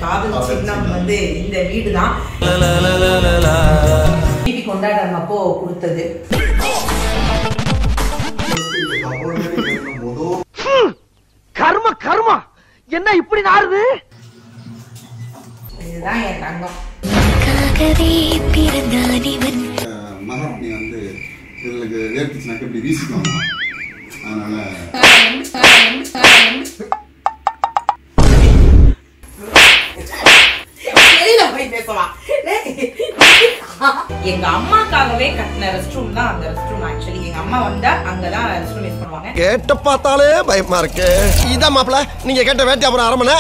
காதல் சின்னம் வந்து இந்த வீடு தான் டிவி கொண்டாடுற அப்போ கொடுத்தது கர்ம கர்மா என்ன இப்படி நாருது இதுதான் என் தங்கம் உனக்காகவே பிறந்தான் இவன் மகாராணி வந்து இவங்களுக்கு வேர்த்துச்சுனாக்க இப்படி வீசிக்குவாங்க அதனால வெளியில போய் பேசலாம் எங்க அம்மாக்காகவே கட்டின ரெஸ்ட் ரூம் தான் அந்த ரெஸ்ட் ரூம் ஆக்சுவலி எங்க அம்மா வந்தா அங்கதான் ரெஸ்ட் ரூம் யூஸ் பண்ணுவாங்க கேட்ட பார்த்தாலே பயமா இருக்கு இதான் மாப்பிள நீங்க கேட்ட வேட்டி அப்புறம் அரமனை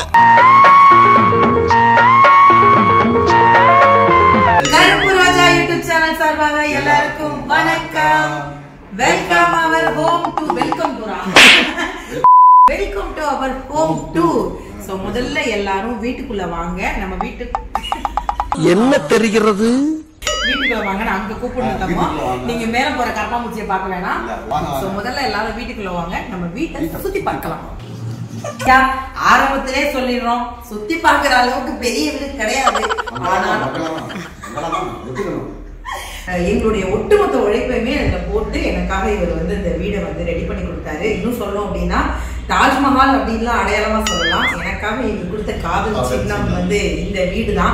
கருப்பு ரோஜா யூடியூப் சேனல் சார்பாக எல்லாருக்கும் வணக்கம் welcome our home to welcome டுரா welcome to our home to so முதல்ல எல்லாரும் வீட்டுக்குள்ள வாங்க நம்ம வீட்டுக்கு என்ன தெரிகிறது வீட்டுக்குள்ள வாங்க நான் அங்க கூப்பிட்டு வீட்டுக்குள்ள வாங்க. நீங்க மேல போற கரப்பாம்பூச்சியை பார்க்க வேணாம் இல்ல, வாங்க, வாங்க. சோ முதல்ல எல்லாரும் வீட்டுக்குள்ள வாங்க நம்ம வீட்டை சுத்தி பார்க்கலாம் யா, ஆரம்பத்திலே சொல்லிடுறோம் சுத்தி பார்க்கிற அளவுக்கு பெரிய வீடு கிடையாது ஆனாலும் அஹ் எங்களுடைய ஒட்டுமொத்த உழைப்பையுமே இதுல போட்டு எனக்காக இவர் வந்து இந்த வீடை வந்து ரெடி பண்ணி கொடுத்தாரு இன்னும் சொல்லணும் அப்படின்னா தாஜ்மஹால் அப்படின்லாம் அடையாளமா சொல்லலாம் எனக்காக இவர் கொடுத்த காதல் காதல் சின்னம் சின்னம். வந்து இந்த வீடு தான்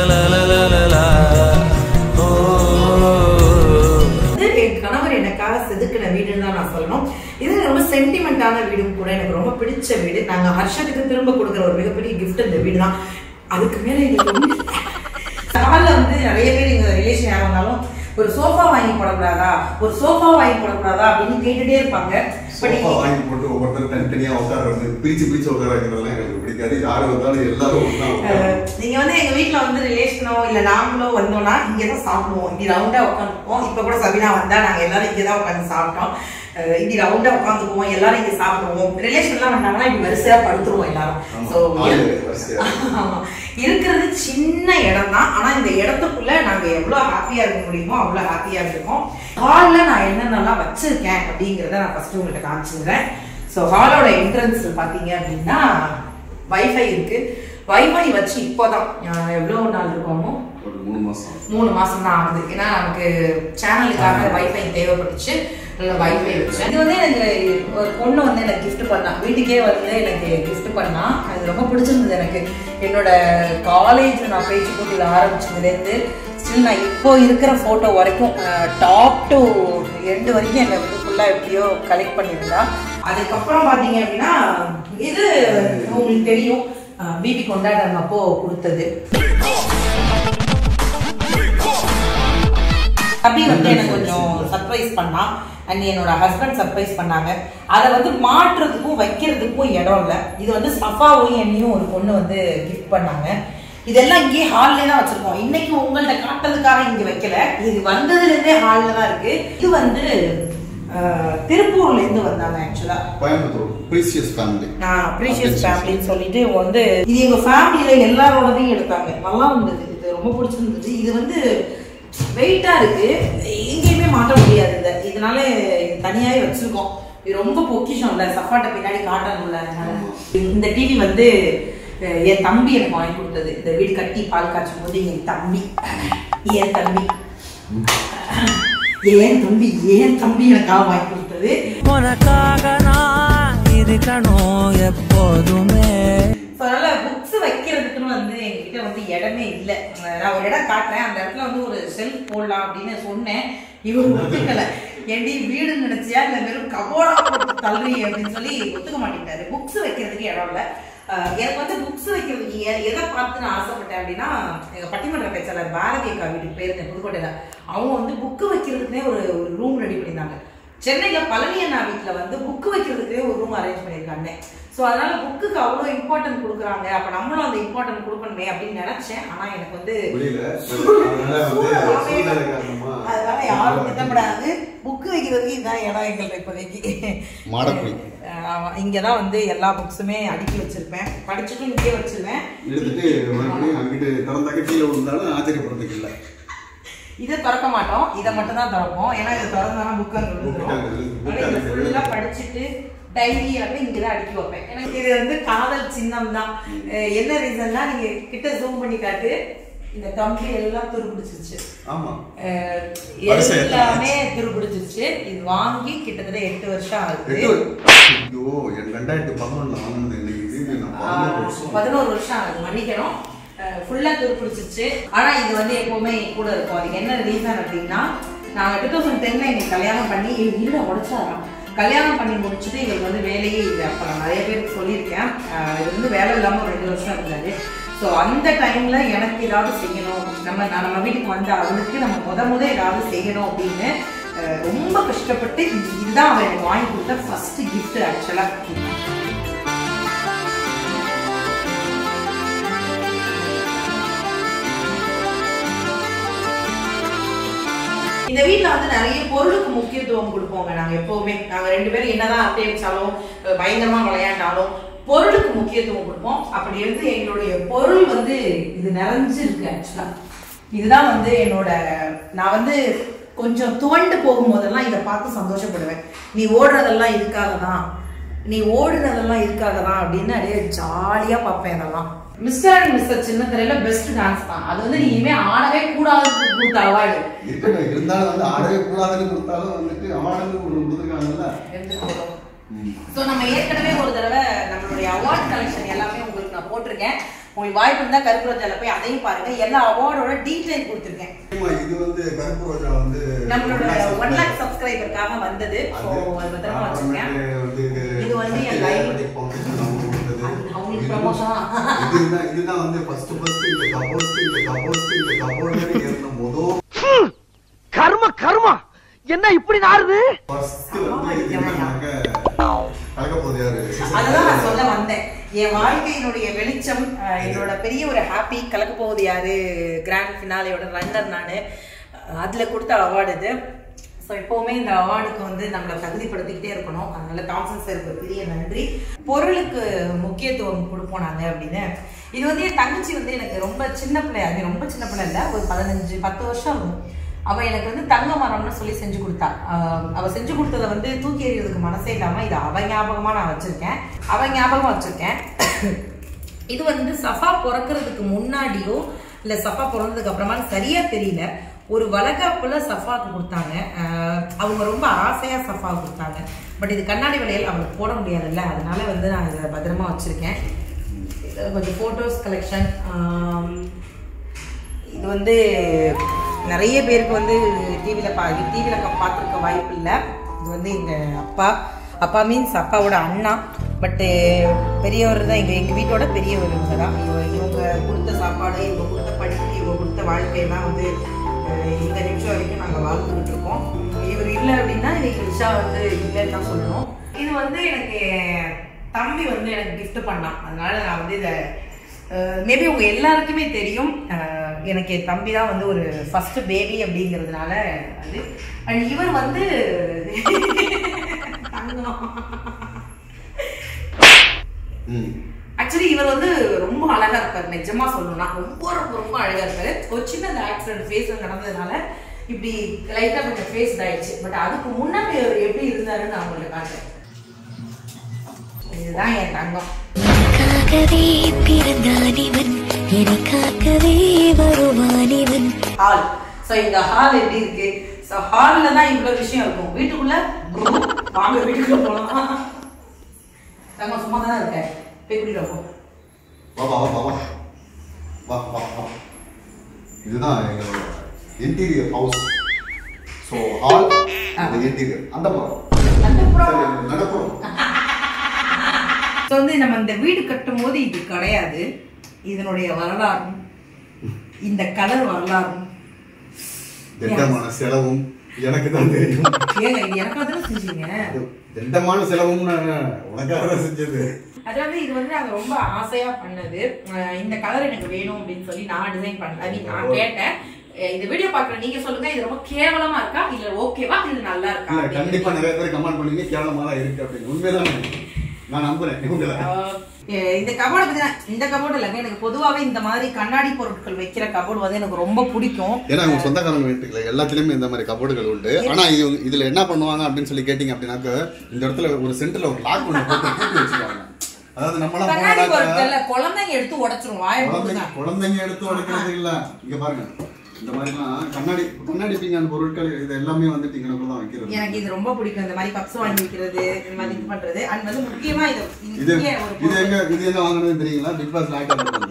என் கணவர் எனக்காக செதுக்கின வீடுன்னு தான் நான் சொல்லணும் இது ரொம்ப சென்டிமெண்டான வீடும் கூட எனக்கு ரொம்ப பிடிச்ச வீடு நாங்க ஹர்ஷத்துக்கு திரும்ப கொடுக்குற ஒரு மிகப்பெரிய கிஃப்ட் இந்த வீடு தான் அதுக்கு மேல எங்களுக்கு ஒண்ணு இல்ல. காலைல வந்து நிறைய பேர் எங்க ரிலேஷன் யாரா இருந்தாலும் ஒரு சோஃபா வாங்கி போடக்கூடாதா ஒரு சோஃபா வாங்கி போடக்கூடாதா அப்படின்னு கேட்டுட்டே இருப்பாங்க பட் சோஃபா வாங்கி போட்டு ஒவ்வொருத்தரும் தனித்தனியா உட்கார்றது பிரிச்சு பிரிச்சு உட்கார வைக்கிறதெல்லாம் எனக்கு பிடிக்காது யாரு வந்தாலும் எல்லாரும் ஒண்ணா அஹ், உட்காருவோம். நீங்க வந்து எங்க வீட்ல வந்து ரிலேஷனோ இல்ல நாங்களோ வந்தோம்னா இங்க தான் சாப்பிடுவோம் இப்படி ரவுண்டா உட்காந்துப்போம் இப்ப கூட சபினா வந்தா நாங்க எல்லாரும் இங்க தான் உட்காந்து சாப்பிட்டோம் அஹ், இப்படி ரவுண்டா உட்காந்துக்குவோம் எல்லாரும் இங்க சாப்பிடுவோம் ரிலேஷன்லாம் வந்தாங்கன்னா இப்படி வரிசையா படுத்துருவோம் எல்லாரும் ஆமா, So, ஆளு வரிசையா. ஆமா. இருக்கிறது சின்ன இடம் தான் ஆனா இந்த இடத்துக்குள்ள நாங்க எவ்வளவு ஹாப்பியா இருக்க முடியுமோ அவ்வளவு ஹாப்பியா இருக்கோம் ஹால்ல நான் என்னென்னலாம் வச்சிருக்கேன் அப்படிங்கறத நான் ஃபர்ஸ்ட் உங்கள்கிட்ட காமிச்சிடுறேன் ஸோ ஹாலோட என்ட்ரன்ஸ் பாத்தீங்க அப்படின்னா வைஃபை இருக்கு வைஃபை வச்சு இப்போதான் அஹ், எவ்வளவு நாள் இருக்கோமோ ஒரு மூணு மாசம் மூணு மாசம் தான் ஆகுது ஏன்னா நமக்கு சேனலுக்காக வைஃபை தேவைப்பட்டுச்சு அதில் வைஃபை வச்சேன் இது வந்து எனக்கு ஒரு பொண்ணு வந்து எனக்கு gift பண்ணா வீட்டுக்கே வந்து எனக்கு gift பண்ணா அது ரொம்ப பிடிச்சிருந்தது எனக்கு என்னோட காலேஜ் நான் பேச்சு போட்டியில் ஆரம்பிச்சதுலேருந்து ஸ்டில் நான் இப்போ இருக்கிற ஃபோட்டோ வரைக்கும் டாப் டு எண்டு வரைக்கும் என்னை வந்து ஃபுல்லாக எப்படியோ கலெக்ட் பண்ணியிருந்தா அதுக்கப்புறம் பார்த்தீங்க அப்படின்னா இது உங்களுக்கு தெரியும் பிபி கொண்டாடுற அப்போ கொடுத்தது அபி வந்து எனக்கு கொஞ்சம் சர்ப்ரைஸ் பண்ணா அண்ட் என்னோட ஹஸ்பண்ட் சர்ப்ரைஸ் பண்ணாங்க அதை வந்து மாற்றுறதுக்கும் வைக்கிறதுக்கும் இடம் இல்லை இது வந்து சஃபாவும் என்னையும் ஒரு பொண்ணு வந்து கிஃப்ட் பண்ணாங்க இதெல்லாம் இங்கேயே ஹால்லே தான் வச்சிருக்கோம் இன்னைக்கு உங்கள்ட்ட காட்டுறதுக்காக இங்க வைக்கல இது வந்ததுல இருந்தே ஹால்ல தான் இருக்கு இது வந்து அஹ், திருப்பூர்ல இருந்து வந்தாங்க ஆக்சுவலா கோயம்புத்தூர் ப்ரீசியஸ் ஃபேமிலி நான் ப்ரீஷியஸ் ஃபேமிலின்னு சொல்லிட்டு இவங்க வந்து இது எங்க ஃபேமிலியில எல்லாரோடதையும் எடுத்தாங்க நல்லா இருந்தது இது ரொம்ப பிடிச்சிருந்தது இது வந்து வெயிட்டா இருக்கு எங்கேயுமே மாட்ட முடியாது இதை இதனால இது தனியாவே வச்சிருக்கோம் இது ரொம்ப பொக்கிஷம் இல்ல சப்பாட்டை பின்னாடி காட்டணும்ல அதனால இந்த டிவி வந்து அஹ், என் தம்பி எனக்கு வாங்கி கொடுத்தது இந்த வீடு கட்டி பால் காய்ச்சும் போது என் தம்பி என் தம்பி ஏன் தம்பி ஏன் தம்பி எனக்காக வாங்கி கொடுத்தது உனக்காக நான் இருக்கணும் எப்போதுமே So, அதனால புக்ஸ் வைக்கிறதுக்குன்னு வந்து எங்ககிட்ட வந்து இடமே இல்லை நான் ஒரு இடம் காட்டுறேன் அந்த இடத்துல வந்து ஒரு செல்ஃப் போடலாம் அப்படின்னு சொன்னேன் இவர் ஒத்துக்கல ஏண்டி வீடு நினைச்சியா இல்ல வெறும் கபோர்டா போட்டு தள்ளுறீ அப்படின்னு சொல்லி ஒத்துக்க மாட்டேங்கிறாரு புக்ஸ் வைக்கிறதுக்கு இடம் இல்லை அஹ் எனக்கு வந்து புக்ஸ் வைக்கிறதுக்கு எ- எதை பார்த்து நான் ஆசைப்பட்டேன் அப்படின்னா எங்க பட்டிமன்ற பேச்சாளர் பாரதி அக்கா வீட்டுக்கு போயிருந்தேன் புதுக்கோட்டையில அவங்க வந்து புக்கு வைக்கிறதுக்குனே ஒரு ஒரு ரூம் ரெடி பண்ணியிருந்தாங்க சென்னையில பழனி அண்ணா வீட்டுல வந்து புக்கு வைக்கிறதுக்கே ஒரு ரூம் அரேஞ்ச் பண்ணியிருக்காங்க ஸோ அதனால புக்குக்கு அவ்வளோ இம்பார்ட்டன்ட் கொடுக்குறாங்க அப்ப நம்மளும் அந்த இம்பார்ட்டன்ட் கொடுக்கணுமே அப்படின்னு நினைச்சேன் ஆனா எனக்கு வந்து வெளியில அதனால வந்து சூழ்நிலை காரணமா அதனால யாரும் திட்டப்படாது புக்கு வைக்கிறதுக்கு இதான் இடம் எங்கள்ட்ட இப்போதைக்கு மாடக்குடி ஆமா, இங்கதான் வந்து எல்லா புக்ஸுமே அடுக்கி வச்சிருப்பேன் படிச்சுட்டும் இங்கேயே வச்சிருவேன் எடுத்துட்டு மறுபடியும் அங்கிட்டு திறந்தாக்க கீழே விழுந்தாலும் ஆச்சரியப்படுறதுக்கு இல்லை இதை திறக்க மாட்டோம் இதை மட்டும் தான் திறப்போம் ஏன்னா இதை திறந்தாலும் புக் அங்கே Book அங்க விழுந்துரும். விழுந்து- book அதனால இதை அங்க ஃபுல்லாக படிச்சுட்டு டைரி வந்து இங்கே தான் அடுக்கி வைப்பேன் எனக்கு இது வந்து காதல் சின்னம் தான் அஹ் என்ன ரீசன்னா நீங்க கிட்ட ஜூம் பண்ணி காட்டு இந்த கம்பி எல்லாம் துருப்பிடிச்சிருச்சு ஆமா அஹ் வருஷம் எத்தனை எல்லாமே துருப்பிடிச்சிருச்சு இது வாங்கி கிட்டத்தட்ட எட்டு வருஷம் ஆகுது எட்டு வரு- ஐயோ என் ரெண்டாயிரத்தி பதினொன்னுல வாங்கினது இன்னைக்கு திரும்பி நான் பதினோரு வருஷம் பதினோரு வருஷம் ஆகுது மன்னிக்கணும் ஃபுல்லா துருப்பிடிச்சிருச்சு ஆனா இது வந்து எப்பவுமே என் கூட இருக்கும் அதுக்கு என்ன ரீசன் அப்படின்னா நாங்க டூ தௌசண்ட் டென்ல எங்களுக்கு கல்யாணம் பண்ணி இல்ல உடச்சாராம் கல்யாணம் பண்ணி முடிச்சுட்டு இவருக்கு வந்து வேலையே இல்லை அப்போ நான் நிறைய பேருக்கு சொல்லியிருக்கேன் அஹ் இது வந்து வேலை இல்லாமல் ஒரு ரெண்டு வருஷம் இருந்தாரு ஸோ அந்த டைம்ல எனக்கு ஏதாவது செய்யணும் நம்ம நான் நம்ம வீட்டுக்கு வந்த அவளுக்கு நம்ம முத முத ஏதாவது செய்யணும் அப்படின்னு அஹ் ரொம்ப கஷ்டப்பட்டு இது- இதுதான் அவன் எனக்கு வாங்கி கொடுத்த ஃபர்ஸ்ட் gift ஆக்சுவலாக இந்த வீட்ல வந்து நிறைய பொருளுக்கு முக்கியத்துவம் கொடுப்போங்க நாங்க எப்பவுமே நாங்க ரெண்டு பேரும் என்னதான் அட்டை அடிச்சாலும் அஹ் பயங்கரமா விளையாண்டாலும் பொருளுக்கு முக்கியத்துவம் கொடுப்போம் அப்படி இருந்து எங்களுடைய பொருள் வந்து இது நிறைஞ்சிருக்கு ஆக்சுவலா இதுதான் வந்து என்னோட நான் வந்து கொஞ்சம் துவண்டு போகும்போதெல்லாம் இதை பார்த்து சந்தோஷப்படுவேன் நீ ஓடுறதெல்லாம் இதுக்காக தான் நீ ஓடுறதெல்லாம் இதுக்காக தான் அப்படின்னு அப்படியே ஜாலியா பார்ப்பேன் இதெல்லாம் மிஸ்டர் அண்ட் மிஸ்டர் சின்ன திரையில பெஸ்ட் டான்ஸ் தான் அது வந்து நீ இனிமே ஆடவே கூடாதுன்னு கொடுத்த அவார்டு இருக்கட்டும் இருந்தாலும் வந்து ஆடவே கூடாதுன்னு கொடுத்தாலும் வந்துட்டு அவார்டு ஒரு கொடுத்துருக்காங்கல்ல ஸோ நம்ம ஏற்கனவே ஒரு தடவை நம்மளுடைய அவார்ட் கலெக்ஷன் எல்லாமே உங்களுக்கு நான் போட்டிருக்கேன் உங்களுக்கு வாய்ப்பு இருந்தால் கருப்புரோஜால போய் அதையும் பாருங்க எல்லா அவார்டோட டீட்டெயில் கொடுத்துருக்கேன் ஆமா, இது வந்து கருப்பு ரோஜா வந்து நம்மளோட ஒன் லேக் சப்ஸ்கிரைபருக்காக வந்தது ஸோ அது பத்திரமா வச்சிருக்கேன் அப்புறமேட்டு வந்து இது வந்து என் சத்யா live- பத்தி foundation அவங்க கொடுத்தது. அது அவங்களுக்கு இது- promotion ஆ? இதுதான் இதுதான் வந்து ஃபர்ஸ்ட் ஃபர்ஸ்ட் இந்த கபோஸ்ட் இந்த கபோஸ்ட் இந்த கபோர்டு ஏறின முதல் கர்ம கர்மா என்ன இப்படி நாருது ஃபர்ஸ்ட் வந்து இது என்னன்னாக்க கலக்க போகுது யாரு அதுதான் நான் சொல்ல வந்தேன் என் வாழ்க்கையினுடைய வெளிச்சம் அஹ், என்னோட பெரிய ஒரு ஹாப்பி கலக்க போகுது யாரு கிராண்ட் ஃபினாலேயோட ரன்னர் நான் அதில் கொடுத்த அவார்டு இது ஸோ எப்போவுமே இந்த அவார்டுக்கு வந்து நம்மளை தகுதிப்படுத்திக்கிட்டே இருக்கணும் அதனால தாம்சன் சாருக்கு பெரிய நன்றி பொருளுக்கு முக்கியத்துவம் கொடுப்போம் நாங்கள் அப்படின்னு இது வந்து என் தங்கச்சி வந்து எனக்கு ரொம்ப சின்ன பிள்ளை அது ரொம்ப சின்ன பிள்ளை இல்லை ஒரு பதினஞ்சு பத்து வருஷம் இருக்கும் அவ எனக்கு வந்து தங்க மரம்னு சொல்லி செஞ்சு கொடுத்தா ஆஹ் அவ செஞ்சு கொடுத்ததை வந்து தூக்கி எறியறதுக்கு மனசே இல்லாம இது அவ ஞாபகமா நான் வச்சிருக்கேன் அவ ஞாபகமா வச்சிருக்கேன் இது வந்து சஃபா பிறக்கிறதுக்கு முன்னாடியோ இல்ல சஃபா பிறந்ததுக்கு அப்புறமா சரியா தெரியல ஒரு வளகாப்புல சஃபாக்கு கொடுத்தாங்க ஆஹ் அவங்க ரொம்ப ஆசையா சஃபா கொடுத்தாங்க பட் இது கண்ணாடி வளையல் அவளுக்கு போட முடியாதுல்ல அதனால வந்து நான் இதை பத்திரமா வச்சிருக்கேன் இது கொஞ்சம் ஃபோட்டோஸ் கலெக்ஷன் இது வந்து நிறைய பேருக்கு வந்து டிவியில் பா டிவியில் பார்த்துருக்க வாய்ப்பு இல்லை இது வந்து எங்கள் அப்பா அப்பா மீன்ஸ் அப்பாவோட அண்ணா பட்டு பெரியவர் தான் எங்கள் எங்கள் வீட்டோட பெரியவர் இவங்க தான் இவ- இவங்க கொடுத்த சாப்பாடு இவங்க கொடுத்த படிப்பு இவங்க கொடுத்த வாழ்க்கையெல்லாம் வந்து அஹ், இந்த நிமிஷம் வரைக்கும் நாங்கள் வாழ்ந்துக்கிட்டு இருக்கோம் இவர் இல்லை அப்படின்னா இன்னைக்கு விஷா வந்து இல்லைன்னு தான் சொல்லணும் இது வந்து எனக்கு தம்பி வந்து எனக்கு gift பண்ணான் அதனால நான் வந்து இதை மேபி உங்க எல்லாருக்குமே தெரியும் அஹ் எனக்கு என் தம்பி தான் வந்து ஒரு ஃபர்ஸ்ட் பேபி அப்படிங்கிறதுனால அது அண்ட் இவர் வந்து ம். ஆக்சுவலி இவர் வந்து ரொம்ப அழகா இருப்பார் நிஜமா சொல்லணும்னா ரொம்ப ரொம்ப ரொம்ப அழகா இருப்பாரு ஒரு சின்ன ஆக்சிடென்ட் ஃபேஸ் நடந்ததுனால இப்படி லைட்டா கொஞ்சம் ஃபேஸ் ஆயிடுச்சு பட் அதுக்கு முன்னாடி அவர் எப்படி இருந்தாருன்னு நான் உங்களுக்கு காட்டுறேன் இதுதான் என் தங்கம் எனக்காகவே பிறந்தான் இவன் எனக்காகவே வருவான் இவன் ஹால் ஸோ இந்த ஹால் எப்படி இருக்கு ஸோ ஹாலில் தான் இவ்வளோ விஷயம் இருக்கும் வீட்டுக்குள்ள room. வாங்க வீட்டுக்குள்ள போகலாம் தங்கம் சும்மா தானே இருக்க போய் கூட்டிட்டு போ வா வா வா வா வா வா வா இதுதான் எங்களோட இன்டீரியர் ஹவுஸ் ஸோ ஹால் அந்த இன்டீரியர் அந்த பக்கம் அந்த சரி, புறம் நடப்புறோம் ஸோ வந்து நம்ம இந்த வீடு கட்டும் போது இது கிடையாது இதனுடைய வரலாறும் இந்த கலர் வரலாறும் திட்டமான செலவும் எனக்கு தான் தெரியும் ஏங்க இது எனக்காக தானே செஞ்சீங்க அது திட்டமான செலவும் நான் உனக்காக தான் செஞ்சது அதாவது இது வந்து நாங்க ரொம்ப ஆசையா பண்ணது அஹ் இந்த கலர் எனக்கு வேணும் அப்படின்னு சொல்லி நான் டிசைன் பண்ணேன் ஐ மீன் நான் கேட்டேன் அஹ் இந்த வீடியோ பாக்குற நீங்க சொல்லுங்க இது ரொம்ப கேவலமா இருக்கா இல்ல ஓகேவா இது நல்லா இருக்கா இல்ல அப்படின்னு. கண்டிப்பா நிறைய பேர் கமெண்ட் பண்ணீங்க கேவலமா தான் இருக்கு அப்படின்னு உண்மைதான் நான் நம்புறேன் உங்களை அஹ் எ- இந்த கபோர்டு பத்தி நான் இந்த கபோர்டு இல்லைங்க எனக்கு பொதுவாவே இந்த மாதிரி கண்ணாடி பொருட்கள் வைக்கிற கபோர்டு வந்து எனக்கு ரொம்ப பிடிக்கும் ஏன்னா உங்க சொந்தக்காரங்க வீட்டுல எல்லாத்துலயுமே இந்த மாதிரி கபோர்டுகள் உண்டு ஆனா இது இதுல என்ன பண்ணுவாங்க அப்படின்னு சொல்லி கேட்டீங்க அப்படின்னாக்க இந்த இடத்துல ஒரு சென்டர்ல ஒரு லாக் ஒன்று போட்டு பூட்டி வச்சிருக்காங்க அதாவது நம்மளாம் கண்ணாடி போனாக்க பொருட்கள்ல குழந்தைங்க எடுத்து உடைச்சிரும் வாயை குழந்தைங்க போட்டுதான் குழந்தைங்க எடுத்து உடைக்கிறது இல்ல இங்க பாருங்க இந்த மாதிரிலாம் கண்ணாடி கண்ணாடி பீங்கான் பொருட்கள் இது எல்லாமே வந்துட்டு இங்க தான் வைக்கிறது எனக்கு இது ரொம்ப பிடிக்கும் இந்த மாதிரி கப்ஸ் வாங்கி வைக்கிறது இந்த மாதிரி இது பண்றது அண்ட் வந்து முக்கியமா இது இது இங்கே ஒரு இது பொருள். எங்க இது எங்க வாங்குனது தெரியுங்களா பிக் பாஸ் லாக்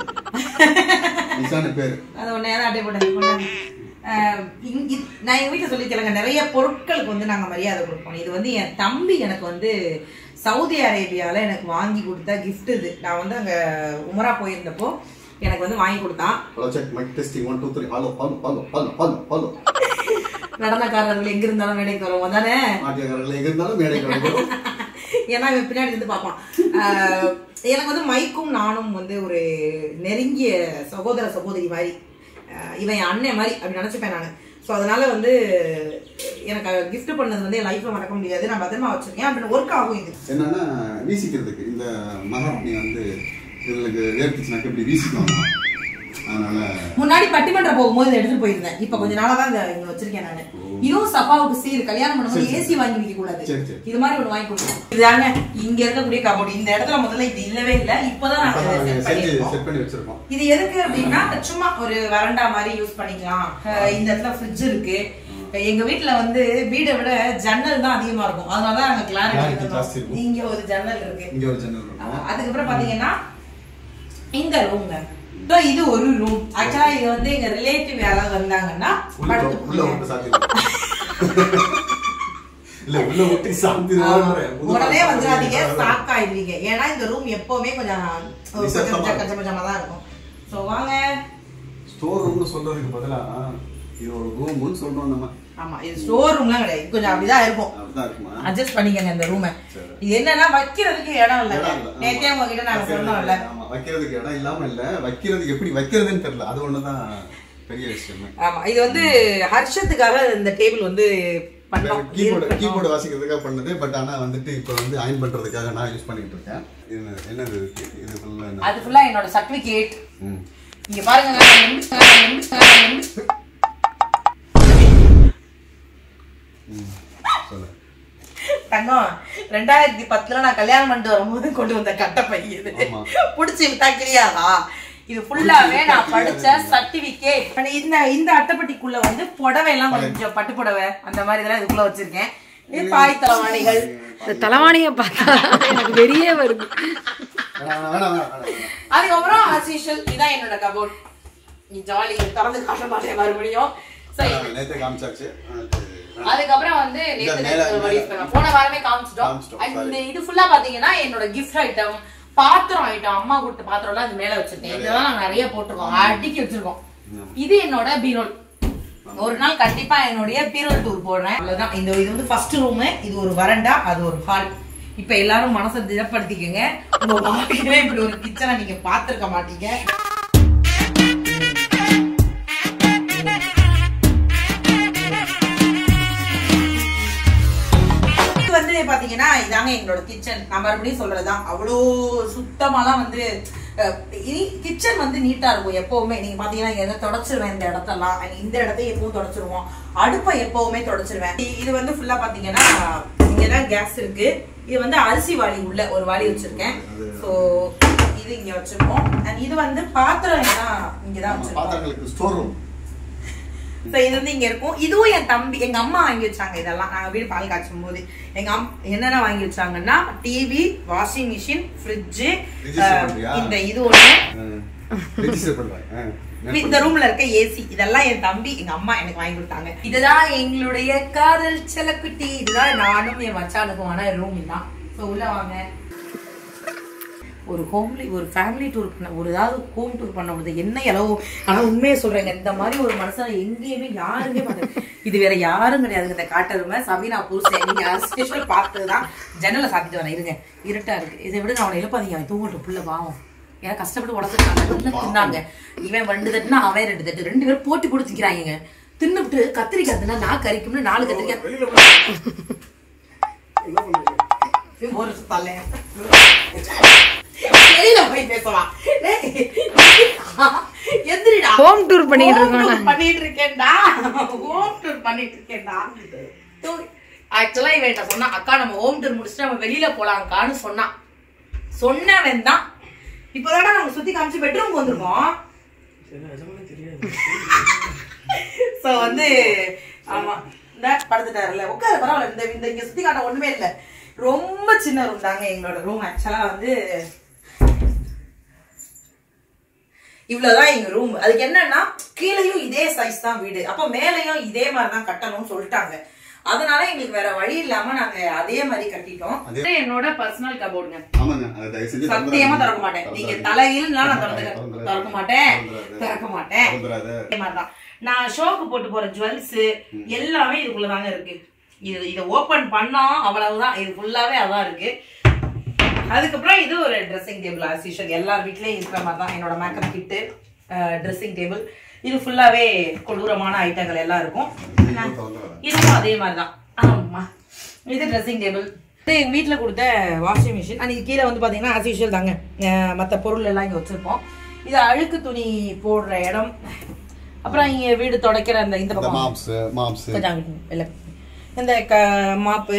நிஷானு பேரு அது ஒன்னே தான் அப்படியே போட்டு கொண்டாந்து. ஆஹ் இங்க- இது- நான் எங்க வீட்டுல சொல்லிக்கலங்க நிறைய பொருட்களுக்கு வந்து நாங்க மரியாதை கொடுப்போம் இது வந்து என் தம்பி எனக்கு வந்து சவுதி அரேபியால எனக்கு வாங்கி கொடுத்த gift இது நான் வந்து அங்க உமரா போயிருந்தப்போ எனக்கு வந்து வாங்கி கொடுத்தான் hello check mic testing one two three hello hello hello hello hello hello நடனக்காரர்கள் எங்க இருந்தாலும் வேலைக்கு வருவோம் தானே நாட்டியக்காரர்கள் எங்க இருந்தாலும் மேடை கிடைக்கும் ஏன்னா இவன் பின்னாடி இருந்து பார்ப்பான் ஆஹ் எனக்கு வந்து மைக்கும் நானும் வந்து ஒரு நெருங்கிய சகோதர சகோதரி மாதிரி ஆஹ் இவன் என் அண்ணன் மாதிரி அப்படி நினச்சிப்பேன் நான் ஸோ அதனால வந்து எனக்கு கிஃப்ட் பண்ணது வந்து என் லைஃப்ல மறக்க முடியாது நான் பத்திரமா வச்சிருக்கேன் அப்படின்னு ஒர்க் ஆகும் இது என்னன்னா வீசிக்கிறதுக்கு இந்த மகாத்மி வந்து இதுகளுக்கு வேர்த்துச்சுனாக்க இப்படி வீசிக்குவாங்க அதனால முன்னாடி பட்டிமன்றம் போகும்போது இதை எடுத்துட்டு போயிருந்தேன் இப்ப கொஞ்ச நாளா தான் இந்த இங்க வச்சிருக்கேன் நானு இதுவும் சஃபாவுக்கு சீர் கல்யாணம் பண்ணும்போது ஏசி வாங்கி வைக்க கூடாது சரி, சரி. இது மாதிரி ஒண்ணு வாங்கி கொடுக்கணும் இதுதாங்க இங்க இருக்கக்கூடிய கபோர்டு இந்த இடத்துல முதல்ல இது இல்லவே இல்ல இப்பதான் நாங்க இப்பதான் செட் செஞ்சு பண்ணிருக்கோம் செட் பண்ணி வச்சிருக்கோம் இது எதுக்கு அப்படின்னா சும்மா ஒரு வரண்டா மாதிரி யூஸ் பண்ணிக்கலாம் அஹ் இந்த இடத்துல ஃப்ரிட்ஜ் இருக்கு எங்க வீட்ல வந்து வீடை விட ஜன்னல் தான் அதிகமா இருக்கும் அதனால நாங்க Clarity ஜாஸ்தி கிளாரிட்டி இருக்கும். இங்க ஒரு ஜன்னல் இருக்கு இங்க ஒரு ஜன்னல் இருக்கும் அஹ் அதுக்கப்புறம் பாத்தீங்கன்னா இந்த ரூம்ங்க So, இது ஒரு ரூம் ஆக்சுவலா இது வந்து எங்க ரிலேட்டிவ் யாராவது வந்தாங்கன்னா உள்ள படுத்து உள்ள விட்டு சாத்திடுவோம் இல்ல உள்ள விட்டு சாத்திடுவோம் உடனே வந்துடாதீங்க ஸ்டாக் ஆயிடுவீங்க ஏன்னா இந்த ரூம் எப்பவுமே கொஞ்சம் ஒரு கொஞ்சம் நிசப்தமா கொஞ்சம் கொஞ்சம் கொஞ்சமா தான் இருக்கும் சோ வாங்க ஸ்டோர் ரூம்னு சொல்றதுக்கு பதிலா இது ஒரு ரூம்னு சொல்றோம் நம்ம ஆமா இது ஸ்டோர் ரூம்லாம் கிடையாது இது கொஞ்சம் அப்படிதான் இருக்கும் அப்படிதான் இருக்குமா அட்ஜஸ்ட் பண்ணிக்கங்க இந்த ரூமை சரி. இது என்னன்னா வைக்கிறதுக்கு இடம் இல்ல இடம் இல்ல. நேத்தே ஆமா. உங்ககிட்ட நாங்க வைக்கிறதுக்கு- சொன்னோம்ல ஆமா, வைக்கிறதுக்கு இடம் இல்லாம இல்ல வைக்கிறதுக்கு எப்படி வைக்கிறதுன்னு தெரியல அது ஒண்ணுதான் பெரிய விஷயம் ஆமா இது வந்து ஹர்ஷத்துக்காக இந்த டேபிள் வந்து பண்ணோம் கீபோர்டு இருக்கணும். கீபோர்டு வாசிக்கிறதுக்காக பண்ணது பட் ஆனா வந்துட்டு இப்போ வந்து அயன் பண்றதுக்காக நான் யூஸ் பண்ணிட்டு இருக்கேன் இது என்ன- என்னது இது? இது ஃபுல்லா என்ன அது ஃபுல்லா என்னோட சர்டிபிகேட் ம். இங்க பாருங்க நான் எம்பி- நான் எம்பி- நான் எம்பி- சொல்லு தங்கம் ரெண்டாயிரத்தி பத்துல நான் கல்யாணம் பண்ணிட்டு வரும்போது கொண்டு வந்த கட்டப்பை இது ஆமா. புடிச்சு விட்டா கிளியாதா இது ஃபுல்லாவே நான் படிச்ச சர்டிபிகேட் இந்த இந்த அட்டைப்பட்டிக்குள்ள வந்து புடவை எல்லாம் கொஞ்சம் பட்டு புடவை அந்த மாதிரி இதெல்லாம் இதுக்குள்ள வச்சிருக்கேன் இது பாய் தலைவாணிகள் இந்த தலைவாணியை பார்த்தா எனக்கு வெறியே வருது வேணாம், வேணாம், வேணாம், வேணாம், வேணாம். அதுக்கப்புறம் as usual இதான் என்னோட கபோர்ட் நீ ஜாலி திறந்து காட்ட மாட்டேன் மறுபடியும் So, வேணாம், நேத்தே காமிச்சாச்சு அடுத்து வேணாம். அதுக்கப்புறம் வந்து நேத்து இந்த நேத்து மேல- ஒரு use பண்ணோம். போன வாரமே காமிச்சிட்டோம் காமிச்சிட்டோம், And sorry. இந்த இது ஃபுல்லா பாத்தீங்கன்னா என்னோட கிஃப்ட் ஐட்டம் பாத்திரம் ஐட்டம் அம்மா கொடுத்த பாத்திரம் எல்லாம் அது மேல வச்சிருக்கேன் இதெல்லாம் நாங்க நிறைய போட்டிருக்கோம் அடுக்கி வச்சிருக்கோம் இது என்னோட பீரோல் ஒரு நாள் கண்டிப்பா என்னுடைய பீரோல் டூர் போடுறேன் அவ்வளவுதான் இந்த இது வந்து ஃபர்ஸ்ட் ரூம் இது ஒரு வரண்டா அது ஒரு ஹால் இப்ப எல்லாரும் மனசை திடப்படுத்திக்கங்க உங்க வாழ்க்கையில இப்படி ஒரு கிச்சனை நீங்க பாத்திருக்க மாட்டீங்க இது வந்து பாத்தீங்கன்னா இதாங்க எங்களோட கிச்சன் நான் மறுபடியும் சொல்றதுதான் அவ்வளோ சுத்தமாலாம் வந்து கிச்சன் வந்து நீட்டா இருக்கும் எப்பவுமே நீங்க பாத்தீங்கன்னா இங்க எதாவது தொடச்சிருவேன் இந்த இடத்தெல்லாம் and இந்த இடத்தையும் எப்பவும் தொடச்சிருவோம் அடுப்பை எப்பவுமே தொடச்சிருவேன் இ- இது வந்து ஃபுல்லா பாத்தீங்கன்னா இங்கதான் கேஸ் இருக்கு இது வந்து அரிசி வாளி உள்ள ஒரு வாளி வச்சிருக்கேன் சோ இது இங்க வச்சிருக்கோம் and இது வந்து பாத்திரம் எல்லாம் இங்கதான் ஆமா, வச்சிருக்கோம் பாத்திரங்களுக்கு ஸ்டோர் ரூம் So, இது வந்து இங்க இருக்கும் இதுவும் என் தம்பி எங்க அம்மா வாங்கி வச்சாங்க இதெல்லாம் நாங்க வீடு பால் காய்ச்சும் போது எங்க அம் என்னென்ன வாங்கி வச்சாங்கன்னா TV washing machine fridge Register பண்றியா? இந்த இது ஒண்ணு ரெஜிஸ்டர் பண்றேன் ஆ. இந்த ரூம்ல இருக்க ஏசி இதெல்லாம் என் தம்பி எங்க அம்மா எனக்கு வாங்கி கொடுத்தாங்க இதுதான் எங்களுடைய காதல் செல்லக்குட்டி இதுதான் நானும் என் மச்சானுக்குமான ரூம் தான் ஸோ உள்ள வாங்க ஒரு ஹோம்லி ஒரு ஃபேமிலி டூர் பண்ண ஒரு ஏதாவது ஹோம் டூர் பண்ண முடியாது என்ன இலவோ ஆனா உண்மையை சொல்றேங்க இந்த மாதிரி ஒரு மனுஷனை எங்கேயுமே யாருமே பார்த்து இது வேற யாரும் கிடையாதுங்க இந்த காட்டருமை சபீனா புருஷன் நீங்க அஸ்பெஷல் பார்த்ததுதான் ஜன்னலை சாத்திட்டு வரேன் இருங்க இருட்டா இருக்கு இதை விட அவனை எழுப்பாதீங்க அவன் தூங்கட்டும் புள்ள பாவம் ஏன்னா கஷ்டப்பட்டு உடச்சிருக்காங்க நல்லா தின்னாங்க இவன் ரெண்டு தட்டுனா அவன் ரெண்டு தட்டு ரெண்டு பேரும் போட்டி போட்டு திக்கிறாங்க தின்னுபிட்டு கத்திரிக்காய் தின்னா நான் கறிக்கும்னு நாலு கத்திரிக்காய் ஒரு தலை வெளியில போய் பேசவா டேய், எந்திரிடா Home tour பண்ணிட்டு Home இருக்கோம் tour நாங்க. பண்ணிட்டு இருக்கேன்டா ஹோம் டூர் பண்ணிட்டு இருக்கேன்டா ஆக்சுவலா இவன் என்கிட்ட சொன்னா அக்கா நம்ம ஹோம் டூர் முடிச்சுட்டு நம்ம வெளியில போலாம்க்கான்னு சொன்னான் சொன்னவன் தான் இப்போதானே நம்ம சுத்தி காமிச்சு பெட்ரூம் வந்திருக்கோம் சோ வந்து ஆமா இந்த படுத்துட்டாருல்ல உட்காரு பரவாயில்ல இந்த இந்த இங்க சுத்தி காட்ட ஒண்ணுமே இல்ல ரொம்ப சின்ன ரூம் தாங்க எங்களோட ரூம் ஆக்சுவலா வந்து இவ்வளவுதான் எங்க ரூம் அதுக்கு என்னன்னா கீழேயும் இதே சைஸ் தான் வீடு அப்ப மேலையும் இதே மாதிரி தான் கட்டணும்னு சொல்லிட்டாங்க அதனால எங்களுக்கு வேற வழி இல்லாம நாங்க அதே மாதிரி கட்டிட்டோம் அதே- இது என்னோட பர்சனல் கபோர்டுங்க ஆமாங்க அதை தயவு செஞ்சு சத்தியமா திறந்துடாதீங்க. திறக்க மாட்டேன் நீங்க திறந்துடாதீங்க. தலையில் நான் திறந்துடாதீங்க. திறக்க திறக்க மாட்டேன் திறந்துடாதீங்க. திறக்க மாட்டேன் திறந்துடாத. அதே மாதிரிதான் நான் ஷோக்கு போட்டு போற ஜுவல்ஸ் எல்லாமே இதுக்குள்ளதாங்க இருக்கு இது இதை ஓபன் பண்ணோம் அவ்வளவுதான் இது ஃபுல்லாவே அதான் இருக்கு அதுக்கப்புறம் இது ஒரு ட்ரெஸ்ஸிங் டேபிள் ஆஸ் யூஷுவல் எல்லார் வீட்லயும் இருக்கிற மாதிரி தான் என்னோட மேக்கப் கிட்டு ட்ரெஸ்ஸிங் டேபிள் இது ஃபுல்லாவே கொடூரமான ஐட்டங்கள் எல்லாம் இருக்கும் இதுவும் திறந்துடாத. இதுவும் அதே மாதிரி தான் ஆமா இது ட்ரெஸ்ஸிங் டேபிள் இது எங்கள் வீட்டில் கொடுத்த வாஷிங் மிஷின் அன்றைக்கி கீழே வந்து பார்த்தீங்கன்னா ஆஸ் யூஷுவல் தாங்க மற்ற பொருள் எல்லாம் இங்கே வச்சுருப்போம் இது அழுக்கு துணி போடுற இடம் அப்புறம் இங்கே வீடு துடைக்கிற அந்த இந்த இந்த பக்கம் மாப்ஸ் மாப்ஸ் கொஞ்சம் அங்கிட்டு இல்லை இந்த க மாப்பு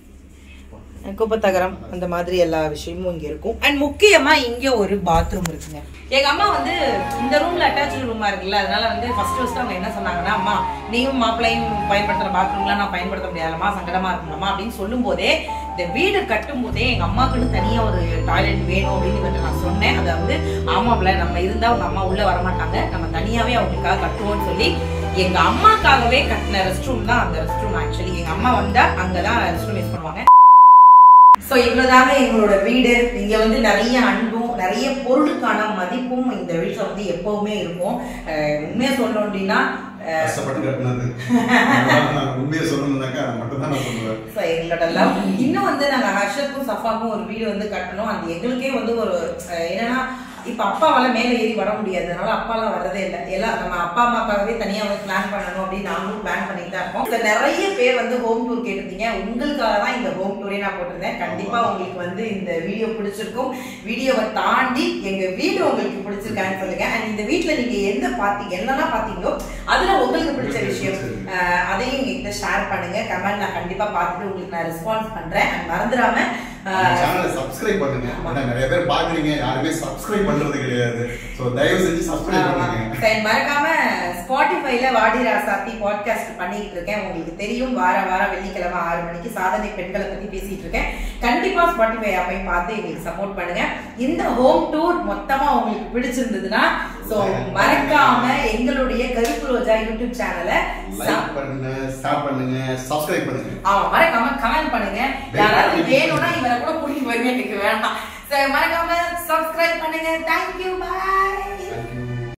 குப்பத்தகரம் அந்த மாதிரி எல்லா விஷயமும் இங்க இருக்கும் அண்ட் முக்கியமா இங்க ஒரு பாத்ரூம் இருக்குங்க எங்க அம்மா வந்து இந்த ரூம்ல அட்டாச் ரூமா இருக்குல்ல அதனால வந்து ஃபர்ஸ்ட் ஃபர்ஸ்ட் அவங்க என்ன சொன்னாங்கன்னா அம்மா நீயும் மாப்பிள்ளையும் பயன்படுத்துற பாத்ரூம்லாம் நான் பயன்படுத்த முடியாதம்மா சங்கடமா இருக்கும்மா அப்படின்னு சொல்லும் போதே இந்த வீடு கட்டும் போதே எங்க அம்மாக்குன்னு தனியா ஒரு டாய்லெட் வேணும் அப்படின்னு இவர்கிட்ட நான் சொன்னேன் அதை வந்து ஆமாப்ல நம்ம இருந்தா உங்க அம்மா உள்ள வரமாட்டாங்க நம்ம தனியாவே அவங்களுக்காக கட்டுவோம்னு சொல்லி எங்க அம்மாக்காகவே கட்டின ரெஸ்ட் ரூம் தான் அந்த ரெஸ்ட் ரூம் ஆக்சுவலி எங்க அம்மா வந்தா அங்கதான் ரெஸ்ட் ரூம் யூஸ் பண்ணுவாங்க சோ இவ்வளவுதாங்க எங்களோட வீடு இங்க வந்து நிறைய அன்பும் நிறைய பொருளுக்கான மதிப்பும் இந்த வீட்டுல வந்து எப்பவுமே இருக்கும் அஹ் உண்மையா சொல்லணும் அப்படின்னா அஹ் கஷ்டப்பட்டு கட்டினது நான் உண்மையை சொல்லணும்னாக்கா அதை மட்டும் தான் நான் சொல்லுவேன் So, எங்களோட love. இன்னும் வந்து நாங்க ஹர்ஷத்துக்கும் சஃபாக்கும் ஒரு வீடு வந்து கட்டணும் அது எங்களுக்கே வந்து ஒரு அஹ், என்னன்னா இப்ப அப்பாவால மேல ஏறி வர முடியாது அதனால அப்பாலாம் வரதே இல்லை எல்லாம் நம்ம அப்பா அம்மாக்காகவே தனியா வந்து பிளான் பண்ணணும் அப்படின்னு நாங்களும் பிளான் பண்ணிட்டு தான் இருக்கோம் இதுல நிறைய பேர் வந்து ஹோம் டூர் கேட்டிருந்தீங்க உங்களுக்காக தான் இந்த ஹோம் டூரே நான் போட்டிருந்தேன் கண்டிப்பா உங்களுக்கு வந்து இந்த வீடியோ பிடிச்சிருக்கும் வீடியோவை தாண்டி எங்க வீடு உங்களுக்கு பிடிச்சிருக்கான்னு சொல்லுங்க அண்ட் இந்த வீட்ல நீங்க எந்த பாத்தீங்க என்னெல்லாம் பாத்தீங்களோ அதுல உங்களுக்கு பிடிச்ச விஷயம் அஹ், அதையும் எங்ககிட்ட ஷேர் பண்ணுங்க கமெண்ட் நான் கண்டிப்பா பார்த்துட்டு உங்களுக்கு நான் ரெஸ்பான்ஸ் பண்றேன் அண்ட் மறந்துடாம அஹ், சேனலை சப்ஸ்கிரைப் பண்ணுங்க ஏன்னா நிறைய பேர் பாக்குறீங்க யாருமே சப்ஸ்கிரைப் பண்றது கிடையாது சோ தயவு செஞ்சு சப்ஸ்கிரைப் பண்ணுங்க சரி, மறக்காம ஸ்பாட்டிஃபைல வாடி ராசாத்தி பாட்காஸ்ட் பண்ணிட்டு இருக்கேன் உங்களுக்கு தெரியும் வார வாரம் வெள்ளிக்கிழமை ஆறு மணிக்கு சாதனை பெண்களை பத்தி பேசிட்டு இருக்கேன் கண்டிப்பா ஸ்பாட்டிஃபை ஆப்பை பார்த்து எங்களுக்கு சப்போர்ட் பண்ணுங்க இந்த ஹோம் டூர் மொத்தமா உங்களுக்கு பிடிச்சிருந்ததுன்னா சோ மறக்காம எங்களுடைய கருப்பு ரோஜா யூடியூப் சேனலை லைக் பண்ணுங்க ஷேர் பண்ணுங்க சப்ஸ்கிரைப் பண்ணுங்க ஆமா மறக்காம கமெண்ட் பண்ணுங்க யாராவது வேணும்னா இவரை கூட கூட்டிட்டு போயிருங்க எனக்கு வேண்டாம் சரி மறக்காம சப்ஸ்கிரைப் பண்ணுங்க தேங்க்யூ